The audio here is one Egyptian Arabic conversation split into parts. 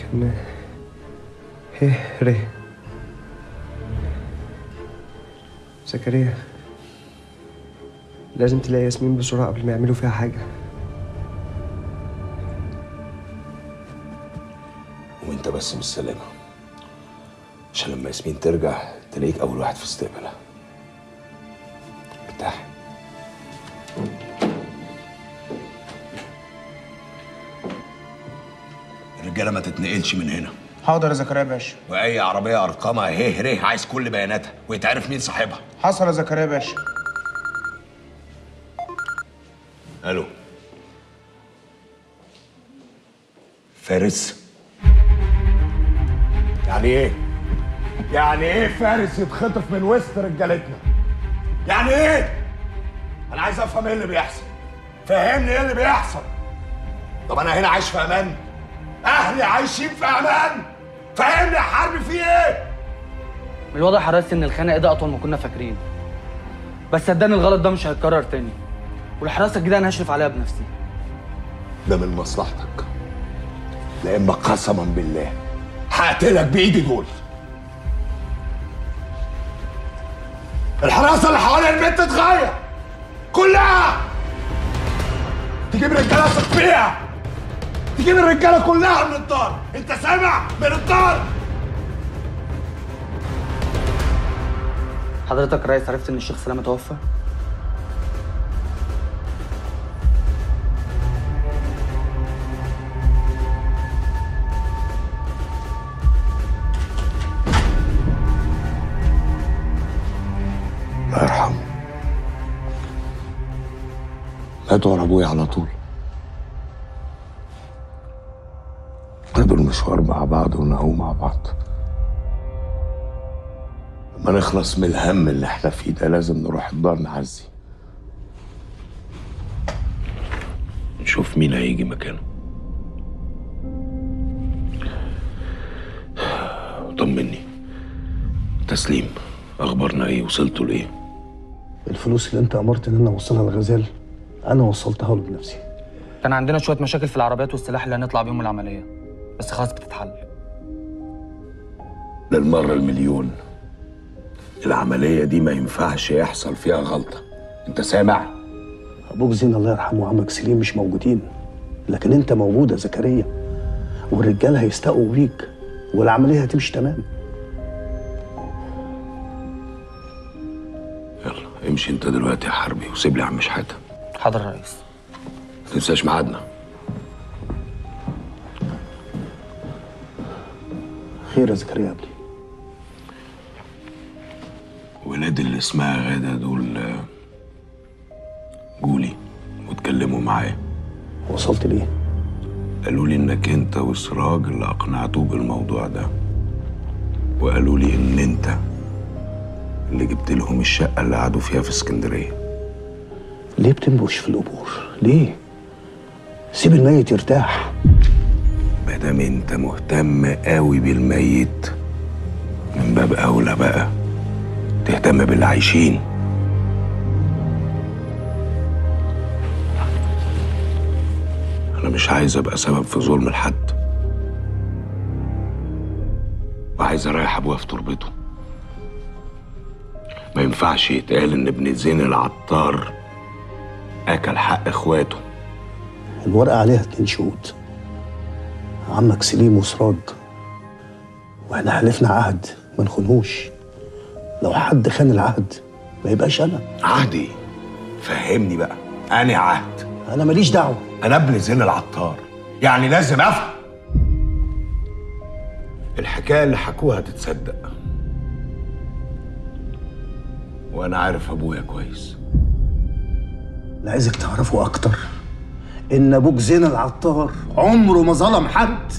إن هي ري زكريا لازم تلاقي ياسمين بسرعة قبل ما يعملوا فيها حاجة وانت بس بالسلامة عشان لما ياسمين ترجع تلاقيك أول واحد في استقبالها ارتاح الرجالة ما تتنقلش من هنا حاضر يا زكريا باشا وأي عربية أرقامها هيه ريه عايز كل بياناتها ويتعرف مين صاحبها حصل يا زكريا باشا ألو فارس يعني ايه؟ يعني ايه فارس يتخطف من وسط رجالتنا؟ يعني ايه؟ انا عايز افهم ايه اللي بيحصل فهمني ايه اللي بيحصل طب انا هنا عايش في امان اهلي عايشين في امان فهمني يا حربي في ايه من الواضح حرصت ان الخناقه دي اطول ما كنا فاكرين بس صدقني الغلط ده مش هيتكرر تاني والحراسه الجديده انا هشرف عليها بنفسي ده من مصلحتك لا اما قسما بالله هقتلك بايدي دول الحراسه اللي حوالين البيت تتغير كلها تجيب رجاله اثق فيها تجيب الرجاله كلها من الدار انت سامع من الدار حضرتك يا ريس عرفت ان الشيخ سلامه توفى الله يرحمه مات ورا ابويا على طول خدوا المشوار مع بعض ونهوا مع بعض لما نخلص من الهم اللي احنا فيه ده لازم نروح الدار نعزي نشوف مين هيجي مكانه طمني تسليم اخبارنا ايه وصلتوا لايه الفلوس اللي انت امرت ان انا اوصلها لغزال انا وصلتها له بنفسي كان عندنا شويه مشاكل في العربيات والسلاح اللي هنطلع بيهم العمليه بس خلاص بتتحل للمرة المليون العملية دي ما ينفعش يحصل فيها غلطة انت سامع؟ ابوك زين الله يرحمه وعمك سليم مش موجودين لكن انت موجود يا زكريا والرجاله هيستقوا بيك والعمليه هتمشي تمام يلا امشي انت دلوقتي يا حربي وسيب لي عم شحاتة حاضر يا ريس ما تنساش ميعادنا خير يا زكريا قبلي ولاد اللي اسمها غادة دول آه، جولي واتكلموا معايا وصلت ليه؟ قالوا لي انك انت وسراج اللي اقنعتوه بالموضوع ده وقالوا لي ان انت اللي جبت لهم الشقة اللي قعدوا فيها في اسكندرية ليه بتنبش في القبور؟ ليه؟ سيب الميت يرتاح ما دام انت مهتم قوي بالميت من باب اولى بقى تهتم باللي عايشين انا مش عايز ابقى سبب في ظلم لحد وعايز اريح ابويا في تربته ما ينفعش يتقال ان ابن زين العطار اكل حق اخواته الورقه عليها اتنين شهود عمك سليم وسراج واحنا حلفنا عهد ما نخونهوش لو حد خان العهد ما يبقاش انا عهدي فهمني بقى اني عهد انا ماليش دعوه انا ابن زين العطار يعني لازم افهم الحكايه اللي حكوها تتصدق وانا عارف ابويا كويس اللي عايزك تعرفه اكتر ان ابوك زين العطار عمره ما ظلم حد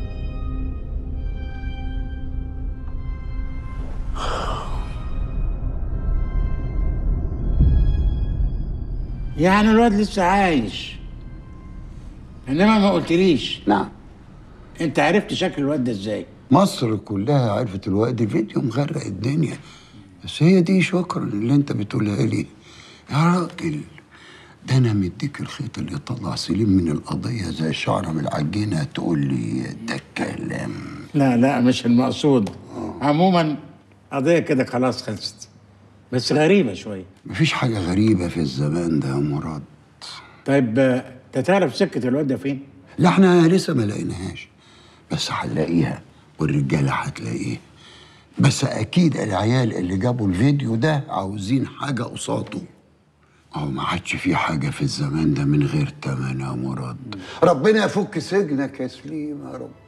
يعني الواد لسه عايش انما ما قلتليش نعم انت عرفت شكل الواد ده ازاي مصر كلها عرفت الوقت فيديو مغرق الدنيا بس هي دي شكرا اللي انت بتقولها لي يا راجل ده انا مديك الخيط اللي يطلع سليم من القضيه زي الشعره من العجينه تقول لي ده كلام لا لا مش المقصود عموما قضية كده خلاص خلصت بس غريبة شوية مفيش حاجه غريبه في الزمان ده يا مراد طيب آه، انت تعرف سكة الواد ده فين؟ لا احنا لسه ما لقيناهاش بس هنلاقيها والرجاله هتلاقيه بس اكيد العيال اللي جابوا الفيديو ده عاوزين حاجه قصاده أو ما عادش في حاجة في الزمان ده من غير تمن يا مراد ربنا يفك سجنك يا سليم يا رب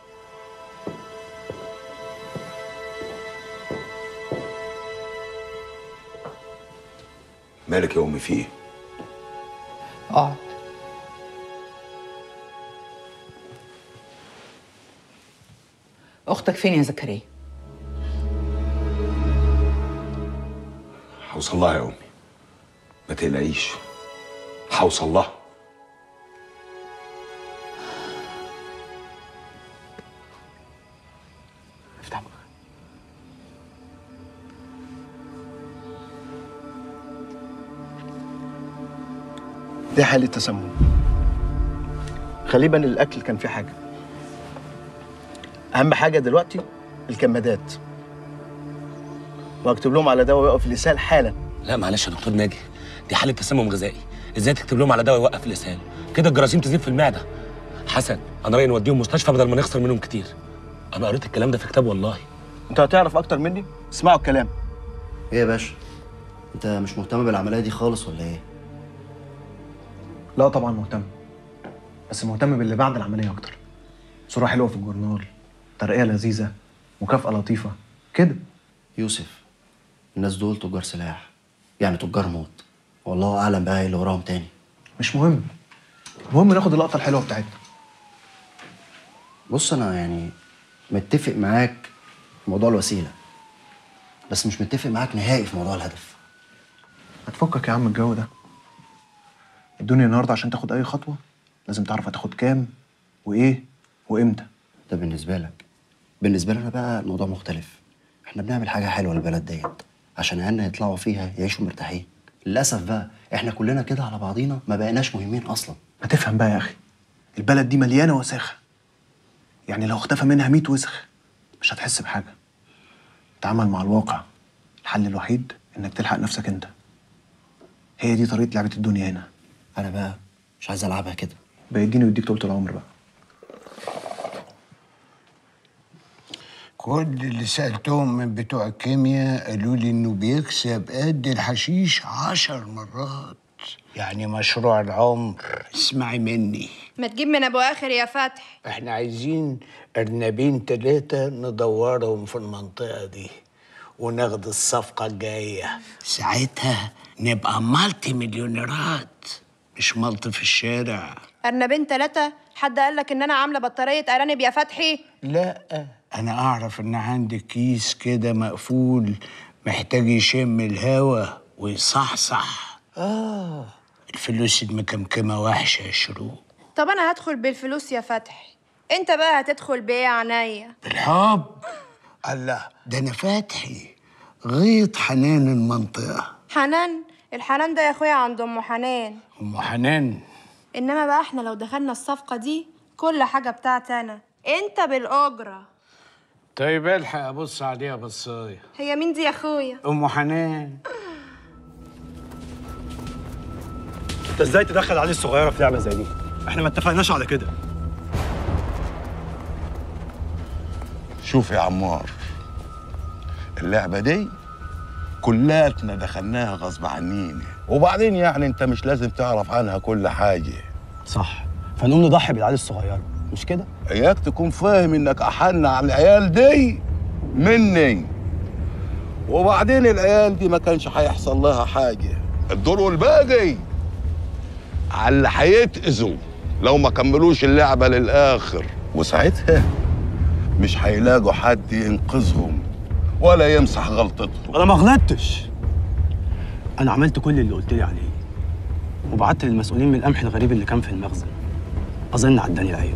مالك يا امي في ايه اقعد اختك فين يا زكريا هوصل لها يا امي ما تقلقيش هوصل لها افتح بقى دي حالة تسمم غالبا الأكل كان فيه حاجة أهم حاجة دلوقتي الكمادات وأكتب لهم على دواء يوقف الإسهال حالا لا معلش يا دكتور ناجي دي حاله تسمم غذائي ازاي تكتب لهم على دواء يوقف الاسهال كده الجراثيم تزيد في المعده حسن انا رايي نوديهم مستشفى بدل ما نخسر منهم كتير انا قريت الكلام ده في كتاب والله أنت هتعرف أكتر مني اسمعوا الكلام ايه يا باشا انت مش مهتم بالعمليه دي خالص ولا ايه لا طبعا مهتم بس مهتم باللي بعد العملية أكتر صورة حلوة في الجورنال ترقية لذيذة مكافأة لطيفة كده يوسف الناس دول تجار سلاح يعني تجار موت والله اعلم بقى ايه اللي وراهم تاني مش مهم المهم ناخد اللقطة الحلوة بتاعتنا بص انا يعني متفق معاك في موضوع الوسيله بس مش متفق معاك نهائي في موضوع الهدف هتفكك يا عم الجو ده الدنيا النهاردة عشان تاخد أي خطوة لازم تعرف هتاخد كام وإيه وإمتى ده بالنسبه لك بالنسبه لنا بقى الموضوع مختلف احنا بنعمل حاجه حلوه للبلد ديت عشان عيالنا يطلعوا فيها يعيشوا مرتاحين للاسف بقى احنا كلنا كده على بعضينا ما بقيناش مهمين اصلا ما تفهم بقى يا أخي البلد دي مليانة وساخة يعني لو اختفى منها 100 وسخ مش هتحس بحاجة تعامل مع الواقع الحل الوحيد إنك تلحق نفسك أنت هي دي طريقة لعبة الدنيا هنا انا بقى مش عايز العبها كده بيديني ويديك طولة العمر بقى كل اللي سألتهم من بتوع الكيمياء قالوا لي إنه بيكسب قد الحشيش عشر مرات يعني مشروع العمر اسمعي مني ما تجيب من ابو اخر يا فتح احنا عايزين أرنبين تلاتة ندورهم في المنطقة دي وناخد الصفقة الجاية ساعتها نبقى مالتي مليونيرات مش مالت في الشارع ارنبين ثلاثة حد قال لك ان انا عاملة بطارية ارانب يا فتحي لا أنا أعرف إن عندك كيس كده مقفول محتاج يشم الهوا ويصحصح آه الفلوس المكمكمة وحشة يا شروق طب انا هدخل بالفلوس يا فتحي انت بقى هتدخل بايه يا عينيا بالحب الله ده أنا فاتحي غيط حنان المنطقة حنان الحنان ده يا اخويا عند ام حنان أم حنان انما بقى احنا لو دخلنا الصفقة دي كل حاجة بتاعتي انا انت بالاجرة طيب الحق أبص عليها بصاية هي مين دي يا اخويا أم حنان أنت إزاي تدخل علي الصغيرة في لعبة زي دي؟ إحنا ما اتفقناش على كده شوف يا عمار اللعبة دي كلاتنا دخلناها غصب عنينا وبعدين يعني انت مش لازم تعرف عنها كل حاجة صح فنقوم نضحي بالعيال الصغيرة مش كده؟ اياك تكون فاهم انك احن على العيال دي مني وبعدين العيال دي ما كانش هيحصل لها حاجة الدور والباقي على اللي هيتأذوا لو ما كملوش اللعبة للآخر وساعتها مش هيلاقوا حد ينقذهم ولا يمسح غلطتهم أنا ما غلطتش أنا عملت كل اللي قلت لي عليه وبعت للمسؤولين من القمح الغريب اللي كان في المخزن أظن عداني العيب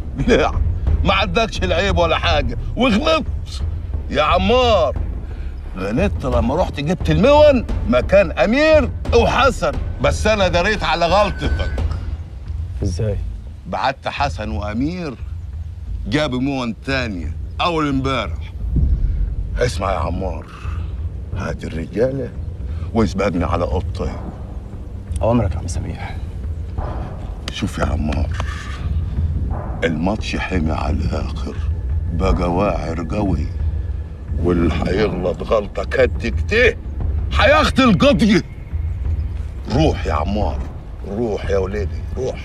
لا ما عندكش العيب ولا حاجة وغلطت يا عمار غلطت لما رحت جبت المون مكان امير وحسن بس انا دريت على غلطتك ازاي؟ بعت حسن وامير جابوا مون تانية اول امبارح اسمع يا عمار هات الرجاله واسبقني على اوضتي اوامرك يا عم سميح شوف يا عمار الماتش حمي على الاخر بقى واعر قوي واللي هيغلط غلطه كد كده هياخد القضيه روح يا عمار روح يا ولادي روح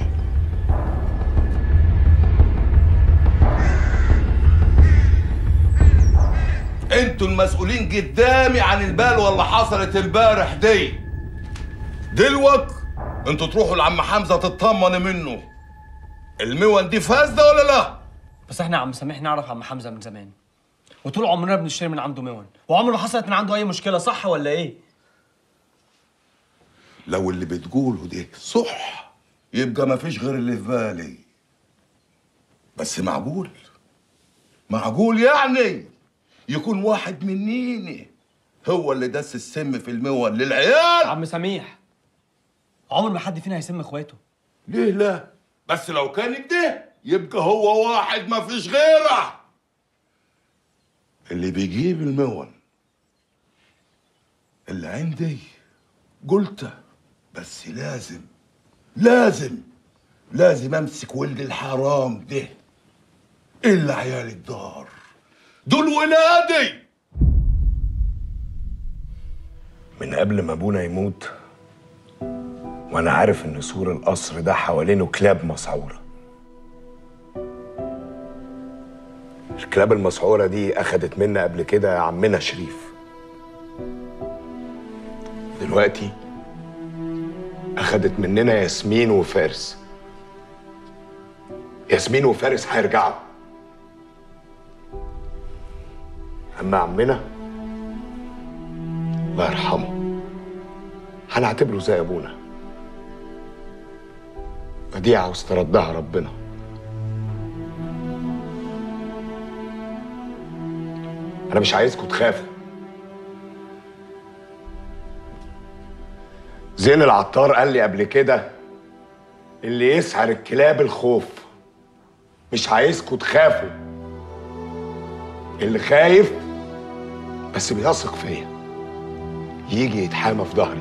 انتوا المسؤولين قدامي عن البلوه اللي حصلت امبارح دي دلوك انتوا تروحوا لعم حمزه تطمنوا منه المون دي فاسده ولا لا بس احنا يا عم سميح نعرف عم حمزه من زمان وطول عمرنا بنشتري من عنده مون وعمر ما حصلت من عنده اي مشكله صح ولا ايه لو اللي بتقوله ده صح يبقى ما فيش غير اللي في بالي بس معقول معقول يعني يكون واحد منيني هو اللي دس السم في المون للعيال عم سميح عمر ما حد فينا هيسم اخواته ليه لا بس لو كان كده يبقى هو واحد ما فيش غيره اللي بيجيب المون اللي عندي قلت بس لازم لازم لازم امسك ولد الحرام ده الا عيال الدار دول ولادي من قبل ما ابونا يموت وانا عارف ان سور القصر ده حوالينه كلاب مسعوره الكلاب المسعوره دي اخدت منا قبل كده يا عمنا شريف دلوقتي اخدت مننا ياسمين وفارس ياسمين وفارس هيرجعوا اما عمنا الله يرحمه هنعتبره زي ابونا ودي عاوز تردها ربنا انا مش عايزكم تخافوا زين العطار قال لي قبل كده اللي يسعر الكلاب الخوف مش عايزكم تخافوا اللي خايف بس بيثق فيا يجي يتحامى في ظهري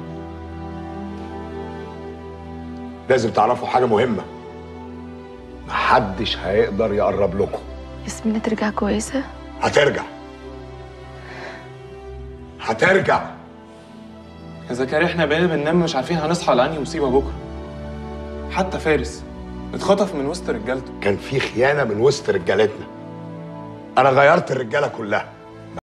لازم تعرفوا حاجة مهمة محدش هيقدر يقرب لكم ياسمين ترجع كويسة؟ هترجع هترجع يا زكريا احنا بقينا بننام مش عارفين هنصحى لأنهي مصيبة بكرة حتى فارس اتخطف من وسط رجالته كان في خيانة من وسط رجالتنا أنا غيرت الرجالة كلها